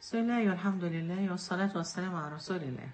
بسم الله والحمد لله والصلاة والسلام على رسول الله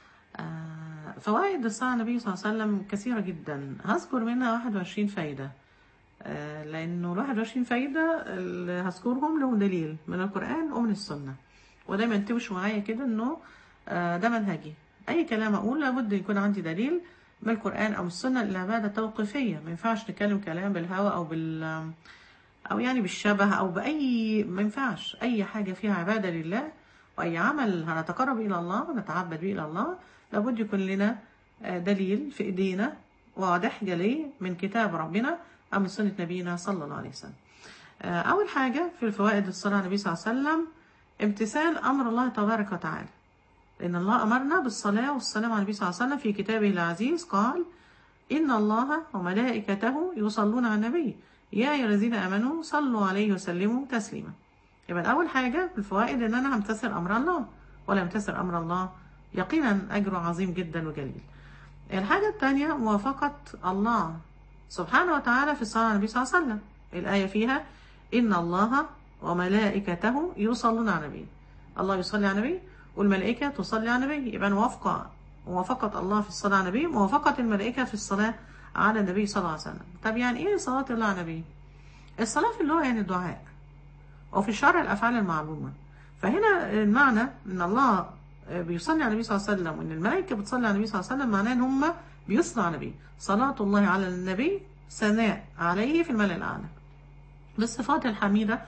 آه، فوائد الصلاة على النبي صلى الله عليه وسلم كثيرة جدا هذكر منها 21 فايدة آه، لأنه ال 21 فايدة اللي هذكرهم لهم دليل من القرآن ومن السنة ودايما انتبهوا معايا كده إنه آه، ده منهجي أي كلام أقول لابد يكون عندي دليل من القرآن أو السنة العبادة توقيفية ما ينفعش نتكلم كلام بالهوى أو بال أو يعني بالشبه أو بأي ما ينفعش أي حاجة فيها عبادة لله وأي عمل هنتقرب إلى الله ونتعبد به إلى الله لابد يكون لنا آه، دليل في إيدينا واضح جلي من كتاب ربنا أو من سنة نبينا صلى الله عليه وسلم آه، أول حاجة في الفوائد الصلاة على النبي صلى الله عليه وسلم امتثال أمر الله تبارك وتعالى لأن الله أمرنا بالصلاة والسلام على النبي صلى الله عليه وسلم في كتابه العزيز قال إن الله وملائكته يصلون على النبي يا أيها الذين آمنوا صلوا عليه وسلموا تسليما يبقى أول حاجة في الفوائد إن أنا همتثل أمر الله ولا امتثل أمر الله يقينا أجره عظيم جدا وجليل الحاجة الثانية موافقة الله سبحانه وتعالى في الصلاة على النبي صلى الله عليه وسلم الآية فيها إن الله وملائكته يصلون على النبي الله يصلي على النبي والملائكة تصلي على النبي يبقى موافقة موافقة الله في الصلاة على النبي موافقة الملائكة في الصلاة على النبي صلى الله عليه وسلم طب يعني إيه صلاة الله على النبي الصلاة في اللغة يعني الدعاء وفي الشرع الأفعال المعلومة فهنا المعنى إن الله بيصلي على النبي صلى الله عليه وسلم وإن الملائكة بتصلي على النبي صلى الله عليه وسلم معناه إن هم بيصلوا على النبي صلاة الله على النبي ثناء عليه في الملأ الأعلى بالصفات الحميدة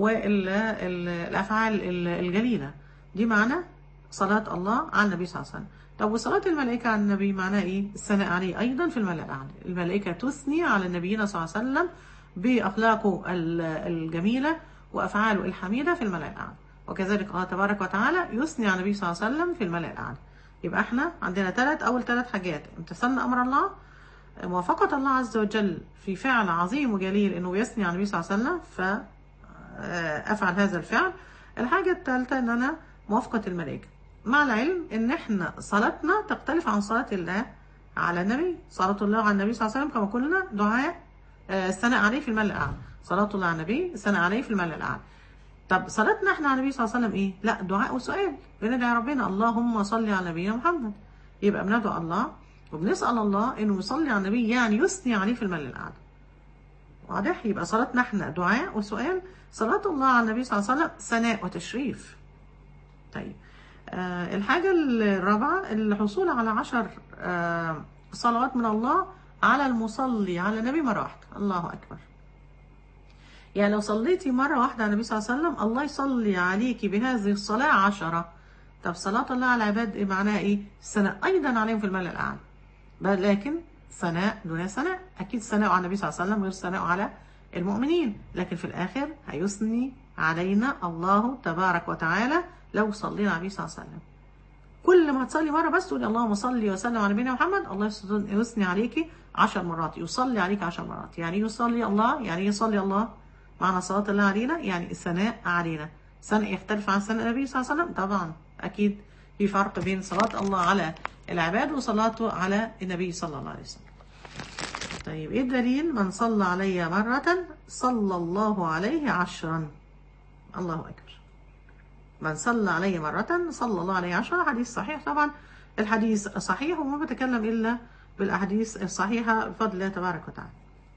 والأفعال الجليلة دي معنى صلاة الله على النبي صلى الله عليه وسلم طب وصلاة الملائكة على النبي معناها إيه؟ الثناء عليه أيضا في الملأ الأعلى الملائكة تثني على نبينا صلى الله عليه وسلم بأخلاقه ال- الجميلة وأفعاله الحميدة في الملأ الأعلى وكذلك الله تبارك وتعالى يثني على النبي صلى الله عليه وسلم في الملأ الأعلى يبقى احنا عندنا ثلاث أول ثلاث حاجات امتثلنا أمر الله موافقة الله عز وجل في فعل عظيم وجليل انه يثني على النبي صلى الله عليه وسلم فافعل هذا الفعل الحاجة الثالثة ان انا موافقة الملائكة مع العلم ان احنا صلاتنا تختلف عن صلاة الله على النبي صلاة الله على النبي صلى الله عليه وسلم كما قلنا دعاء آه، الثناء عليه في الملأ الأعلى صلاة الله على النبي الثناء عليه في الملأ الأعلى طب صلاتنا احنا على النبي صلى الله عليه وسلم ايه؟ لا دعاء وسؤال بندعي ربنا اللهم صل على نبينا محمد يبقى بندعو الله وبنسأل الله انه يصلي على النبي يعني يثني عليه في الملأ الأعلى واضح يبقى صلاتنا احنا دعاء وسؤال صلاة الله على النبي صلى الله عليه وسلم ثناء وتشريف طيب آه الحاجة الرابعة الحصول على عشر آه صلوات من الله على المصلي على النبي مرة واحدة الله أكبر يعني لو صليتي مرة واحدة على النبي صلى الله عليه وسلم الله يصلي عليكي بهذه الصلاة عشرة طب صلاة الله على العباد إيه معناها إيه؟ الثناء أيضا عليهم في الملأ الأعلى بل لكن ثناء دون ثناء أكيد ثناء على النبي صلى الله عليه وسلم غير ثناء على المؤمنين لكن في الآخر هيثني علينا الله تبارك وتعالى لو صلينا على النبي صلى الله عليه وسلم كل ما تصلي مرة بس تقولي اللهم صل وسلم على نبينا محمد الله يثني عليكي عشر مرات يصلي عليك عشر مرات يعني يصلي الله يعني يصلي الله معنى صلاة الله علينا يعني الثناء علينا ثناء يختلف عن ثناء النبي صلى الله عليه وسلم طبعا أكيد في فرق بين صلاة الله على العباد وصلاته على النبي صلى الله عليه وسلم طيب ايه الدليل من صلى علي مرة صلى الله عليه عشرا الله أكبر من صلى علي مرة صلى الله عليه عشرا حديث صحيح طبعا الحديث صحيح وما بتكلم إلا بالأحاديث الصحيحة بفضل الله تبارك وتعالى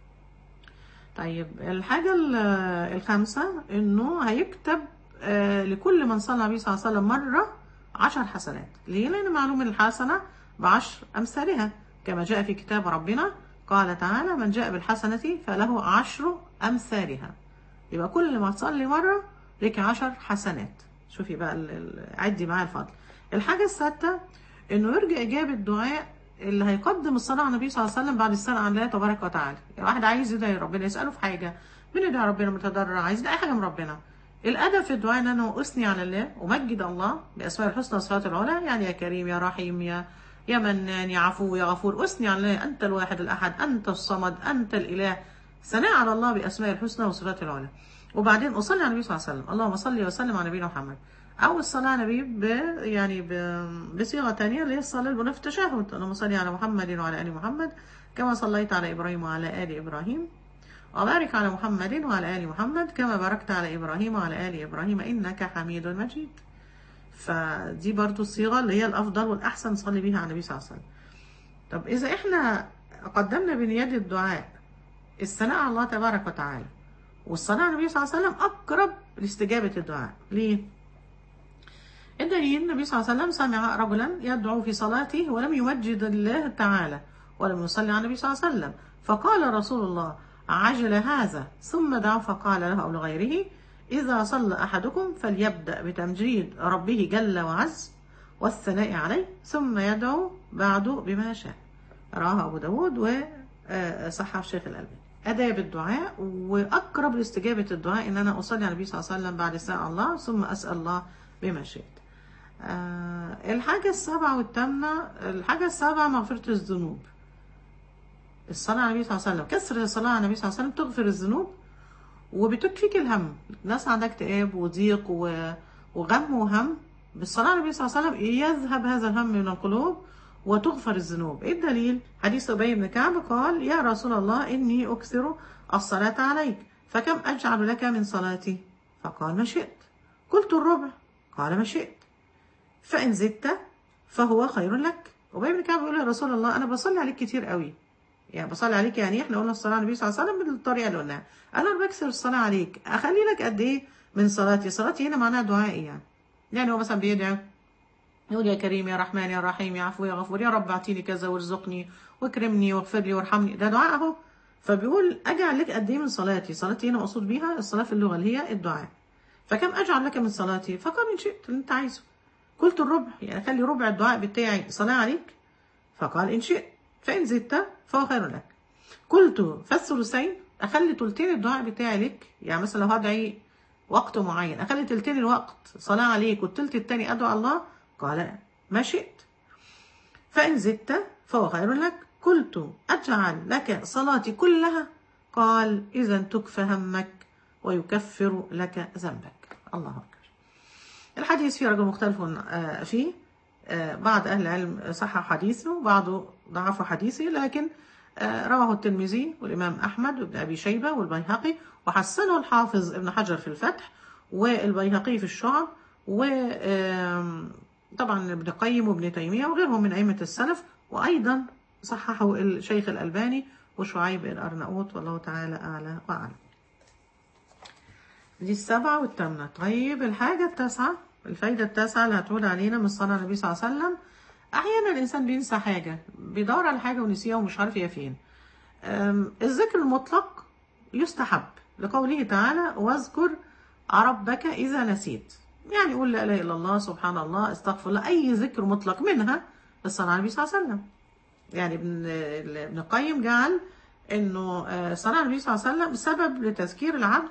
طيب الحاجة ال- الخامسة إنه هيكتب آه، لكل من صلى النبي صلى الله عليه وسلم مرة عشر حسنات ليه؟ لأن معلوم الحسنة بعشر أمثالها كما جاء في كتاب ربنا قال تعالى من جاء بالحسنة فله عشر أمثالها يبقى كل ما تصلي مرة لك عشر حسنات شوفي بقى ال- ال- عدي معايا الفضل الحاجة السادسة إنه يرجع إجابة دعاء اللي هيقدم الصلاة على النبي صلى الله عليه وسلم بعد الصلاة على الله تبارك وتعالى يعني واحد عايز يدعي ربنا يسأله في حاجة بندعي ربنا متضرع عايز يدعي حاجة من ربنا الأدب في الدعاء إن أنا أثني على الله ومجد الله بأسماء الحسنى والصفات العلى يعني يا كريم يا رحيم يا يا منان يا عفو يا غفور أثني على الله أنت الواحد الأحد أنت الصمد أنت الإله ثناء على الله بأسماء الحسنى والصفات العلى وبعدين أصلي على النبي صلى الله عليه وسلم اللهم صل وسلم على نبينا محمد أو الصلاة على النبي ب يعني ب بصيغة تانية اللي هي الصلاة البناء في التشهد اللهم صل على محمد وعلى آل محمد كما صليت على إبراهيم وعلى آل إبراهيم وبارك على محمد وعلى آل محمد كما باركت على إبراهيم وعلى آل إبراهيم إنك حميد مجيد فدي برضو الصيغة اللي هي الأفضل والأحسن نصلي بيها على النبي صلى الله عليه وسلم طب إذا إحنا قدمنا بنياد الدعاء الثناء على الله تبارك وتعالى والصلاة على النبي صلى الله عليه وسلم أقرب لاستجابة الدعاء ليه؟ الدليل النبي صلى الله عليه وسلم سمع رجلا يدعو في صلاته ولم يمجد الله تعالى ولم يصلي على النبي صلى الله عليه وسلم فقال رسول الله عجل هذا ثم دعا فقال له أو لغيره إذا صلى أحدكم فليبدأ بتمجيد ربه جل وعز والثناء عليه ثم يدعو بعده بما شاء رواه أبو داود وصححه الشيخ الألباني آداب الدعاء وأقرب لاستجابة الدعاء إن أنا أصلي على النبي صلى الله عليه وسلم بعد استاء الله ثم أسأل الله بما شئت آه الحاجة السابعة والثامنة الحاجة السابعة مغفرة الذنوب الصلاة على النبي صلى الله عليه وسلم كسر الصلاة على النبي صلى الله عليه وسلم تغفر الذنوب وبتكفيك الهم ناس عندها اكتئاب وضيق و... وغم وهم بالصلاة على النبي صلى الله عليه وسلم يذهب هذا الهم من القلوب وتغفر الذنوب ايه الدليل حديث أبي بن كعب قال يا رسول الله إني أكثر الصلاة عليك فكم أجعل لك من صلاتي فقال ما شئت قلت الربع قال ما شئت فإن زدت فهو خير لك أبي بن كعب يقول يا رسول الله أنا بصلي عليك كتير قوي يعني بصلي عليك يعني احنا قلنا الصلاة على النبي صلى الله عليه وسلم بالطريقة اللي قلناها أنا بكسر الصلاة عليك أخلي لك قد إيه من صلاتي صلاتي هنا معناها دعائي يعني يعني هو مثلا بيدعي يقول يا كريم يا رحمن يا رحيم يا عفو يا غفور يا رب اعطيني كذا وارزقني واكرمني واغفر لي وارحمني ده دعاء اهو فبيقول اجعل لك قد ايه من صلاتي صلاتي هنا مقصود بيها الصلاه في اللغه اللي هي الدعاء فكم اجعل لك من صلاتي فقال ان شئت اللي انت عايزه قلت الربع يعني خلي ربع الدعاء بتاعي صلاه عليك فقال ان شئت فان زدت فهو خير لك قلت فالثلثين اخلي تلتين الدعاء بتاعي لك يعني مثلا لو هدعي وقت معين اخلي تلتين الوقت صلاه عليك والتلت التاني ادعو الله قال ما شئت فإن زدت فهو خير لك قلت أجعل لك صلاتي كلها قال إذا تكفى همك ويكفر لك ذنبك الله أكبر الحديث فيه رجل مختلف فيه بعض أهل العلم صح حديثه بعضه ضعف حديثه لكن رواه الترمذي والإمام أحمد وابن أبي شيبة والبيهقي وحسنه الحافظ ابن حجر في الفتح والبيهقي في الشعب و طبعا ابن القيم وابن تيمية وغيرهم من أئمة السلف وأيضا صححه الشيخ الألباني وشعيب الأرناؤوط والله تعالى أعلى وأعلم دي السبعة والثامنة طيب الحاجة التاسعة الفايدة التاسعة اللي هتعود علينا من صلاة النبي صلى الله عليه وسلم أحيانا الإنسان بينسى حاجة بيدور على حاجة ونسيها ومش عارف هي فين الذكر المطلق يستحب لقوله تعالى واذكر ربك إذا نسيت يعني قول لا اله الا الله سبحان الله استغفر الله اي ذكر مطلق منها الصلاه على النبي صلى الله عليه وسلم يعني ابن ابن القيم جعل انه الصلاه على النبي صلى الله عليه وسلم سبب لتذكير العبد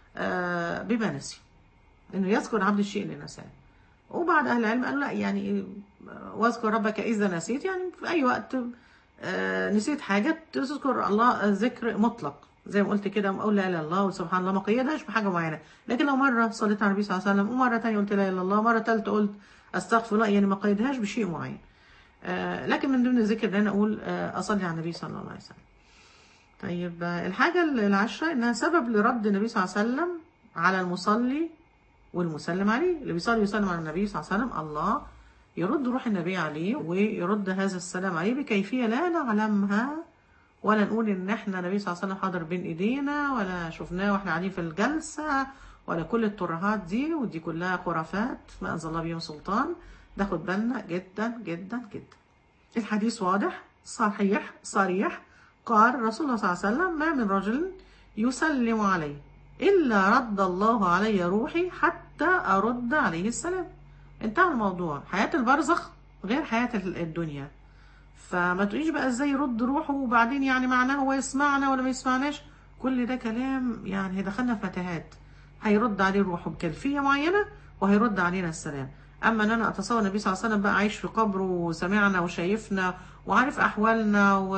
بما نسي انه يذكر العبد الشيء اللي نساه وبعد اهل العلم قالوا لا يعني واذكر ربك اذا نسيت يعني في اي وقت نسيت حاجه تذكر الله ذكر مطلق زي ما قلت كده اقول لا اله الا الله وسبحان الله ما قيدهاش بحاجه معينه لكن لو مره صليت على النبي صلى الله عليه وسلم ومره ثانيه قلت لا اله الا الله مره ثالثه قلت استغفر الله يعني ما قيدهاش بشيء معين آه لكن من ضمن الذكر ان انا اقول آه اصلي على النبي صلى الله عليه وسلم طيب آه الحاجه العشره انها سبب لرد النبي صلى الله عليه وسلم على المصلي والمسلم عليه اللي بيصلي ويسلم على النبي صلى الله عليه وسلم الله يرد روح النبي عليه ويرد هذا السلام عليه بكيفيه لا نعلمها ولا نقول ان احنا النبي صلى الله عليه وسلم حاضر بين ايدينا ولا شفناه واحنا قاعدين في الجلسه ولا كل الترهات دي ودي كلها خرافات ما انزل الله بهم سلطان ناخد بالنا جدا جدا جدا الحديث واضح صحيح صريح قال رسول الله صلى الله عليه وسلم ما من رجل يسلم عليه إلا رد الله علي روحي حتى أرد عليه السلام انتهى الموضوع حياة البرزخ غير حياة الدنيا فما تقوليش بقى ازاي يرد روحه وبعدين يعني معناه هو يسمعنا ولا ما يسمعناش كل ده كلام يعني هيدخلنا في متاهات هيرد عليه روحه بكيفيه معينه وهيرد علينا السلام اما ان انا اتصور النبي صلى الله عليه وسلم بقى عايش في قبره وسمعنا وشايفنا وعارف احوالنا و...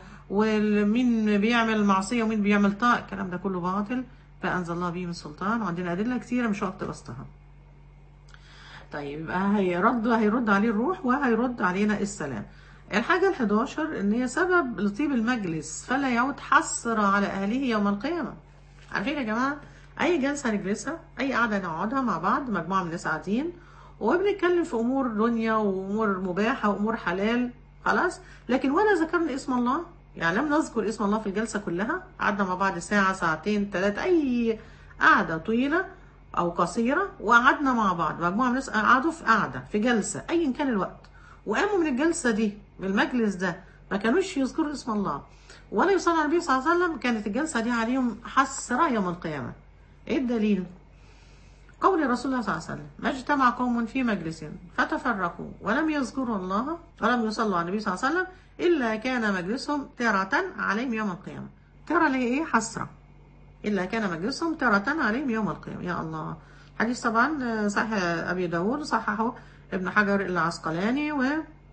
ومين بيعمل معصيه ومين بيعمل طاعه الكلام ده كله باطل فانزل الله به من سلطان وعندنا ادله كثيره مش وقت بسطها طيب يبقى هيرد هيرد عليه الروح وهيرد علينا السلام الحاجة الحداشر إن هي سبب لطيب المجلس فلا يعود حسر على أهله يوم القيامة عارفين يا جماعة أي جلسة نجلسها أي قعدة نقعدها مع بعض مجموعة من الناس قاعدين وبنتكلم في امور دنيا وامور مباحه وامور حلال خلاص لكن ولا ذكرنا اسم الله يعني لم نذكر اسم الله في الجلسه كلها قعدنا مع بعض ساعه ساعتين ثلاثه اي قعده طويله او قصيره وقعدنا مع بعض مجموعه من الناس قعدوا في قعده في جلسه ايا كان الوقت وقاموا من الجلسه دي من المجلس ده ما كانوش يذكروا اسم الله ولا يصلوا على النبي صلى الله عليه وسلم كانت الجلسه دي عليهم حسره يوم القيامه ايه الدليل قول رسول الله صلى الله عليه وسلم ما اجتمع قوم في مجلس فتفرقوا ولم يذكروا الله ولم يصلوا على النبي صلى الله عليه وسلم إلا كان مجلسهم ترة عليهم يوم القيامة ترى ليه إيه حسرة إلا كان مجلسهم ترة عليهم يوم القيامة يا الله حديث طبعا صحيح أبي داود صححه ابن حجر العسقلاني و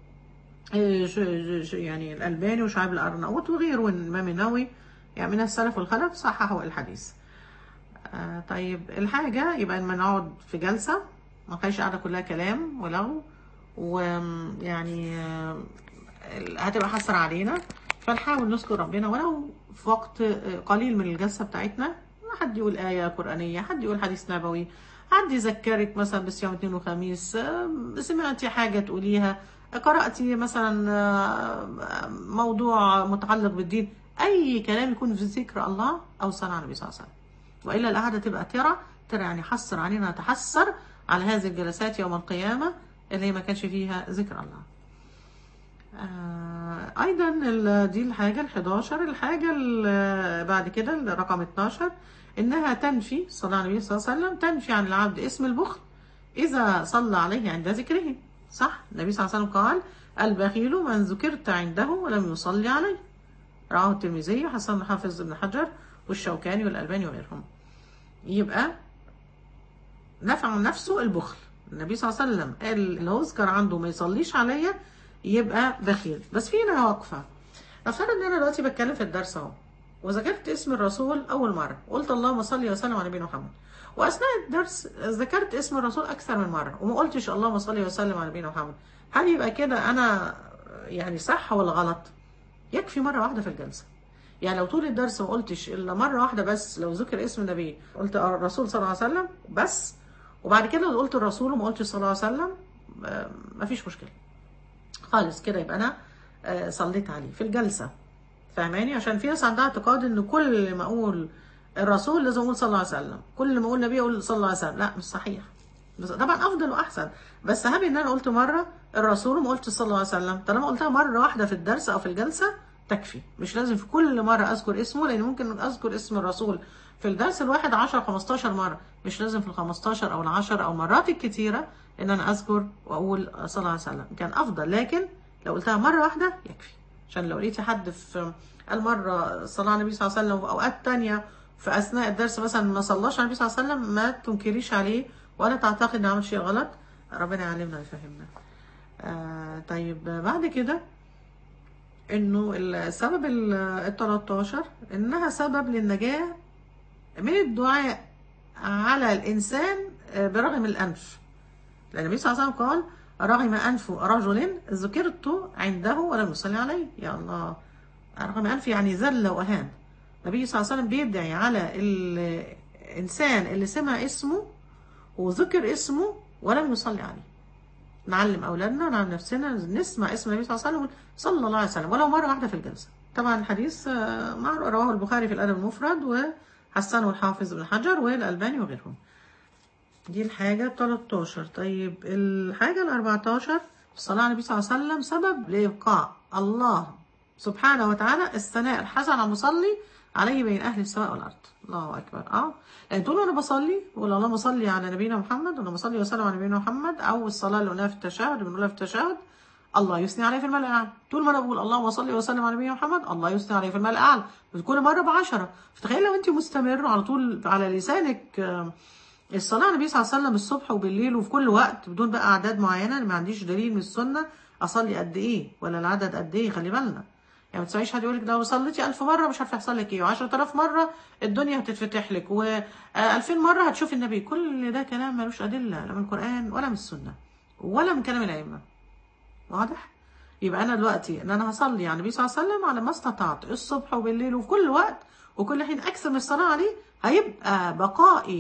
يعني الألباني وشعيب الأرناؤوط وغيره والإمام النووي يعني من السلف والخلف صححوا الحديث آه طيب الحاجة يبقى لما نقعد في جلسة ما كانش قاعدة كلها كلام ولغو ويعني آه هتبقى حسرة علينا فنحاول نذكر ربنا ولو في وقت قليل من الجلسة بتاعتنا حد يقول آية قرآنية حد يقول حديث نبوي حد يذكرك مثلا بصيام اثنين وخميس سمعتي حاجة تقوليها قرأتي مثلا موضوع متعلق بالدين أي كلام يكون في ذكر الله أو صلاة على النبي صلى الله عليه وسلم وإلا القعدة تبقى ترى ترى يعني حسر علينا نتحسر على هذه الجلسات يوم القيامة اللي هي ما كانش فيها ذكر الله آه ايضا دي الحاجة ال11 الحاجة بعد كده الرقم 12 انها تنفي صلى على النبي صلى الله عليه وسلم تنفي عن العبد اسم البخل اذا صلى عليه عند ذكره صح النبي صلى الله عليه وسلم قال البخيل من ذكرت عنده ولم يصلي عليه رواه الترمذي حسن حافظ بن حجر والشوكاني والالباني وغيرهم يبقى نفع عن نفسه البخل النبي صلى الله عليه وسلم قال اللي يذكر عنده ما يصليش عليا يبقى بخيل بس في هنا واقفه نفترض ان انا دلوقتي بتكلم في الدرس اهو وذكرت اسم الرسول اول مره قلت اللهم صل وسلم على نبينا محمد واثناء الدرس ذكرت اسم الرسول اكثر من مره وما قلتش اللهم صل وسلم على نبينا محمد هل يبقى كده انا يعني صح ولا غلط يكفي مره واحده في الجلسه يعني لو طول الدرس ما قلتش الا مره واحده بس لو ذكر اسم النبي قلت الرسول صلى الله عليه وسلم بس وبعد كده لو قلت الرسول وما قلتش صلى الله عليه وسلم مفيش مشكله خالص كده يبقى انا صليت عليه في الجلسه فاهماني عشان في ناس عندها اعتقاد ان كل ما اقول الرسول لازم اقول صلى الله عليه وسلم كل ما اقول النبي اقول صلى الله عليه وسلم لا مش صحيح بس طبعا افضل واحسن بس اهم ان انا قلت مره الرسول وما قلتش صلى الله عليه وسلم طالما قلتها مره واحده في الدرس او في الجلسه تكفي مش لازم في كل مره اذكر اسمه لان ممكن اذكر اسم الرسول في الدرس الواحد 10 15 مره مش لازم في ال 15 او ال 10 او مرات الكتيره ان انا اذكر واقول صلى الله عليه وسلم كان افضل لكن لو قلتها مره واحده يكفي عشان لو لقيتي حد في المره صلى على النبي صلى الله عليه وسلم واوقات تانية في اثناء الدرس مثلا ما صلاش على النبي صلى الله عليه وسلم ما تنكريش عليه ولا تعتقد انه عمل شيء غلط ربنا يعلمنا ويفهمنا آه طيب بعد كده انه السبب ال 13 انها سبب للنجاه من الدعاء على الانسان برغم الانف لان النبي صلى الله عليه وسلم قال رغم انف رجل ذكرت عنده ولم يصلي عليه يا الله رغم انف يعني ذل واهان النبي صلى الله عليه وسلم بيدعي على الانسان اللي سمع اسمه وذكر اسمه ولم يصلي عليه نعلم اولادنا نعلم نفسنا نسمع اسم النبي صلى الله عليه وسلم صلى الله عليه وسلم ولو مره واحده في الجلسه طبعا الحديث معروف رواه البخاري في الادب المفرد وحسنه الحافظ ابن حجر والالباني وغيرهم دي الحاجه 13 طيب الحاجه ال 14 الصلاه على النبي صلى الله عليه وسلم سبب لابقاء الله سبحانه وتعالى الثناء الحسن على المصلي عليه بين اهل السماء والارض الله اكبر اه يعني طول وانا بصلي بقول اللهم صل على نبينا محمد اللهم صل وسلم على نبينا محمد او الصلاه اللي قلناها في التشهد بنقولها في التشهد الله يثني عليه في الملأ الاعلى طول ما انا بقول اللهم صل وسلم على نبينا محمد الله يثني عليه في الملأ الاعلى كل مره بعشرة فتخيل لو انت مستمر على طول على لسانك الصلاه على النبي صلى الله عليه وسلم الصبح وبالليل وفي كل وقت بدون بقى اعداد معينه انا ما عنديش دليل من السنه اصلي قد ايه ولا العدد قد ايه خلي بالنا يعني ما تسمعيش حد يقول لك لو صليتي 1000 مره مش عارفه يحصل لك ايه و10000 مره الدنيا هتتفتح لك و2000 مره هتشوفي النبي كل ده كلام ملوش ادله لا من القران ولا من السنه ولا من كلام الائمه واضح يبقى انا دلوقتي ان انا هصلي على النبي صلى الله عليه وسلم على ما استطعت الصبح وبالليل وفي كل وقت وكل حين اكثر من الصلاه عليه هيبقى بقائي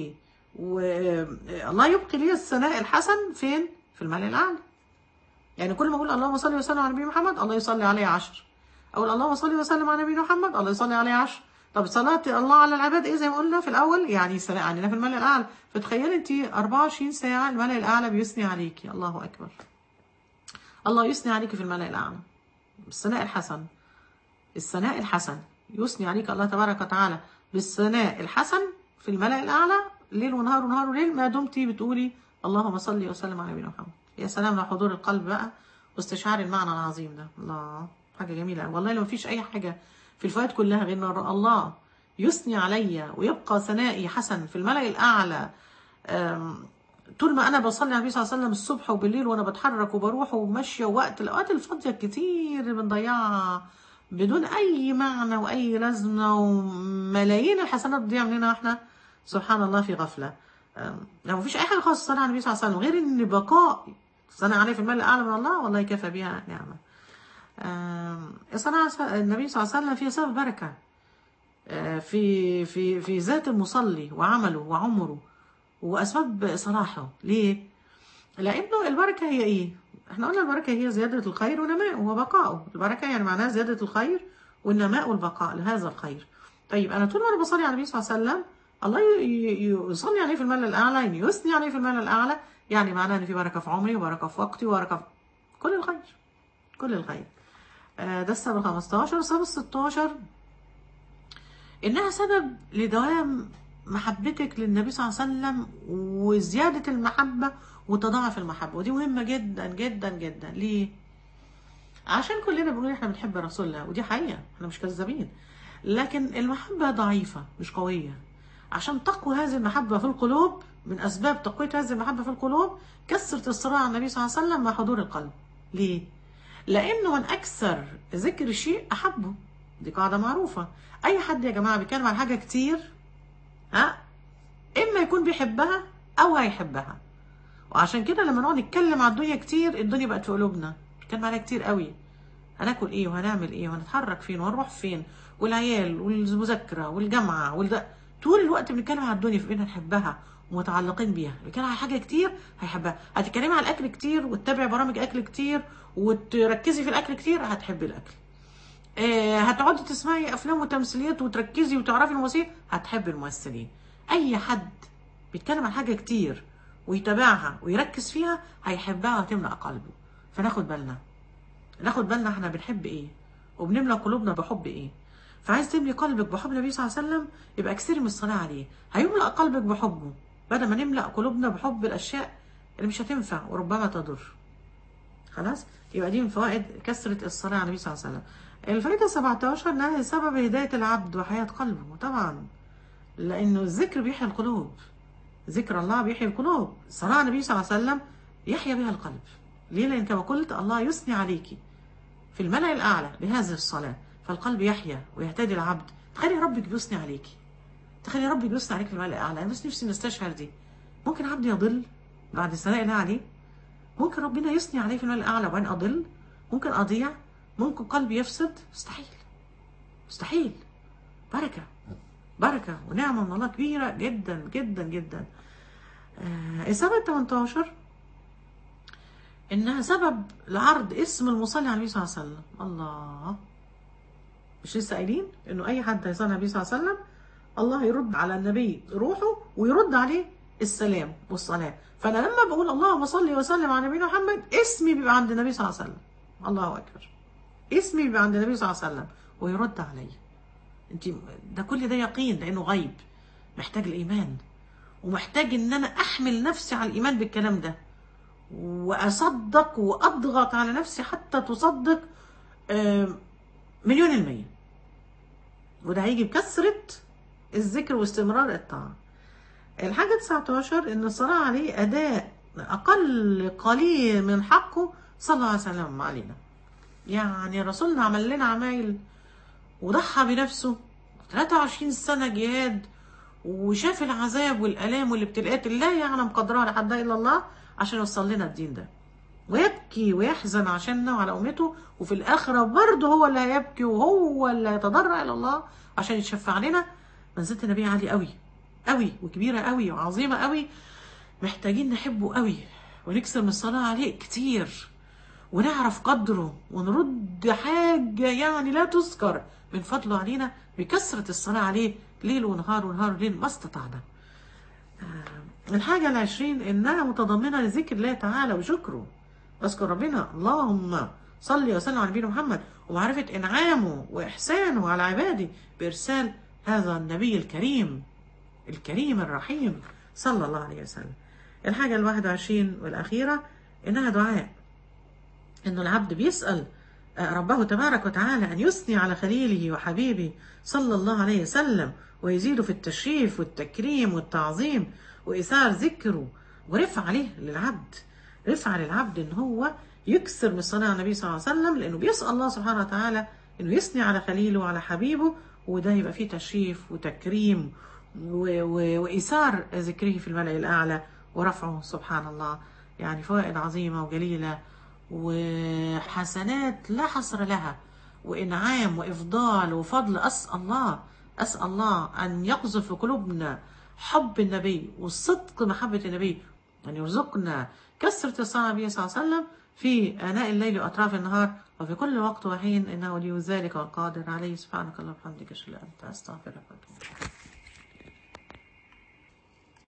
والله يبقي لي الثناء الحسن فين في الملأ الأعلى يعني كل ما اقول اللهم صل وسلم على نبي محمد الله يصلي عليه عشر اقول اللهم صل وسلم على نبينا محمد الله يصلي عليه عشر طب صلاة الله على العباد ايه زي ما قلنا في الاول يعني الثناء علينا في الملأ الاعلى فتخيلي انت 24 ساعة الملأ الاعلى بيثني عليكي الله اكبر الله يثني عليك في الملأ الاعلى الثناء الحسن الثناء الحسن يثني عليك الله تبارك وتعالى بالثناء الحسن في الملأ الاعلى ليل ونهار ونهار وليل ما دمتي بتقولي اللهم صل وسلم على نبينا محمد يا سلام لو حضور القلب بقى واستشعار المعنى العظيم ده الله حاجة جميلة والله لو مفيش أي حاجة في الفوائد كلها غير ان الله يثني علي ويبقى ثنائي حسن في الملأ الأعلى أم، طول ما أنا بصلي على النبي صلى الله عليه وسلم الصبح وبالليل وأنا بتحرك وبروح وماشية ووقت الأوقات الفاضية كتير اللي بنضيعها بدون أي معنى وأي لازمة وملايين الحسنات بتضيع مننا احنا سبحان الله في غفلة أم، لو مفيش أي حاجة خالص الصلاة على النبي صلى الله عليه وسلم غير إن بقاء الصلاة عليه في الملأ الأعلى من الله والله كفى بها نعمة آم، الصلاة على النبي صلى الله عليه وسلم فيها سبب بركة آه، في في في ذات المصلي وعمله وعمره وأسباب صلاحه ليه؟ لأنه البركة هي إيه؟ إحنا قلنا البركة هي زيادة الخير ونمائه وبقائه البركة يعني معناها زيادة الخير والنماء والبقاء لهذا الخير طيب أنا طول ما أنا بصلي على النبي صلى الله عليه وسلم الله ي- ي- يصلي عليه في الملأ الأعلى يعني يثني عليه في الملأ الأعلى يعني معناه إن في بركة في عمري وبركة في وقتي وبركة في كل الخير كل الخير آه، ده السبب ال 15 السبب ال 16 إنها سبب لدوام محبتك للنبي صلى الله عليه وسلم وزيادة المحبة وتضاعف المحبة ودي مهمة جدا جدا جدا ليه؟ عشان كلنا بنقول احنا بنحب رسول الله ودي حقيقة احنا مش كذابين لكن المحبة ضعيفة مش قوية عشان تقوى هذه المحبة في القلوب من أسباب تقوية هذه المحبة في القلوب كثرة الصلاة على النبي صلى الله عليه وسلم مع حضور القلب ليه؟ لأنه من أكثر ذكر الشيء أحبه دي قاعدة معروفة أي حد يا جماعة بيتكلم عن حاجة كتير ها إما يكون بيحبها أو هيحبها وعشان كده لما نقعد نتكلم على الدنيا كتير الدنيا بقت في قلوبنا نتكلم عليها كتير قوي هناكل ايه وهنعمل ايه وهنتحرك فين وهنروح فين والعيال والمذاكره والجامعه والد... طول الوقت بنتكلم على الدنيا فبقينا نحبها ومتعلقين بيها بنتكلم على حاجه كتير هيحبها هتتكلمي على الاكل كتير وتتابعي برامج اكل كتير وتركزي في الاكل كتير هتحبي الاكل آه، هتقعدي تسمعي افلام وتمثيليات وتركزي وتعرفي الممثلين هتحبي الممثلين اي حد بيتكلم عن حاجه كتير ويتابعها ويركز فيها هيحبها وهتملأ قلبه فناخد بالنا ناخد بالنا احنا بنحب ايه وبنملأ قلوبنا بحب ايه فعايز تملي قلبك بحب النبي صلى الله عليه وسلم يبقى اكثري من الصلاة عليه هيملأ قلبك بحبه بدل ما نملأ قلوبنا بحب الاشياء اللي مش هتنفع وربما تضر خلاص يبقى دي من فوائد كثرة الصلاة على النبي صلى الله عليه وسلم الفائدة 17 انها سبب هداية العبد وحياة قلبه طبعا لانه الذكر بيحيي القلوب ذكر الله بيحيي القلوب الصلاة على النبي صلى الله عليه وسلم يحيا بها القلب ليه لان كما قلت الله يثني عليك في الملأ الأعلى بهذه الصلاة فالقلب يحيا ويهتدي العبد تخلي ربك بيثني عليك تخلي ربك بيثني عليك في الملأ الأعلى أنا بس نفسي نستشعر دي ممكن عبد يضل بعد الثناء الله عليه ممكن ربنا يثني عليه في الملأ الأعلى وبعدين أضل ممكن أضيع ممكن قلبي يفسد مستحيل مستحيل بركة بركة ونعمة من الله كبيرة جدا جدا جدا آه السبب 18 إنها سبب لعرض اسم المصلي على النبي صلى الله عليه وسلم الله مش لسه قايلين إنه أي حد هيصلي على النبي صلى الله عليه وسلم الله يرد على النبي روحه ويرد عليه السلام والصلاة فأنا لما بقول اللهم صل وسلم على نبينا محمد اسمي بيبقى عند النبي صلى الله عليه وسلم الله أكبر اسمي بيبقى عند النبي صلى الله عليه وسلم ويرد علي انت ده كل ده يقين لانه غيب محتاج الايمان ومحتاج ان انا احمل نفسي على الايمان بالكلام ده واصدق واضغط على نفسي حتى تصدق آه، مليون المية وده هيجي بكثرة الذكر واستمرار الطاعة الحاجة 19 ان الصلاة عليه اداء اقل قليل من حقه صلى الله عليه وسلم علينا يعني رسولنا عمل لنا عمايل وضحى بنفسه 23 سنة جهاد وشاف العذاب والآلام والابتلاءات اللي لا يعلم قدرها لحد إلا الله عشان يوصل لنا الدين ده ويبكي ويحزن عشاننا وعلى أمته وفي الآخرة برضه هو اللي هيبكي وهو اللي هيتضرع إلى الله عشان يتشفع لنا منزلة النبي عالي قوي قوي وكبيرة قوي وعظيمة قوي محتاجين نحبه قوي ونكسر من الصلاة عليه كتير ونعرف قدره ونرد حاجة يعني لا تذكر من فضله علينا بكثرة الصلاة عليه ليل ونهار ونهار وليل ما استطعنا آه، الحاجة العشرين إنها متضمنة لذكر الله تعالى وشكره أذكر ربنا اللهم صل وسلم على نبينا محمد ومعرفة إنعامه وإحسانه على عباده بإرسال هذا النبي الكريم الكريم الرحيم صلى الله عليه وسلم الحاجة الواحد وعشرين والأخيرة إنها دعاء إنه العبد بيسأل آه، ربه تبارك وتعالى أن يثني على خليله وحبيبه صلى الله عليه وسلم ويزيد في التشريف والتكريم والتعظيم وإثار ذكره ورفع عليه للعبد رفع للعبد إن هو يكثر من الصلاة على النبي صلى الله عليه وسلم لأنه بيسأل الله سبحانه وتعالى إنه يثني على خليله وعلى حبيبه وده يبقى فيه تشريف وتكريم و- و- وإيثار ذكره في الملأ الأعلى ورفعه سبحان الله يعني فوائد عظيمة وجليلة وحسنات لا حصر لها وإنعام وإفضال وفضل أسأل الله أسأل الله أن يقذف في قلوبنا حب النبي والصدق محبة النبي أن يرزقنا كثرة الصلاة على النبي صلى الله عليه وسلم في آناء الليل وأطراف النهار وفي كل وقت وحين إنه ولي ذلك والقادر عليه سبحانك اللهم وبحمدك أشهد أن لا إله إلا أنت أستغفرك وأتوب إليك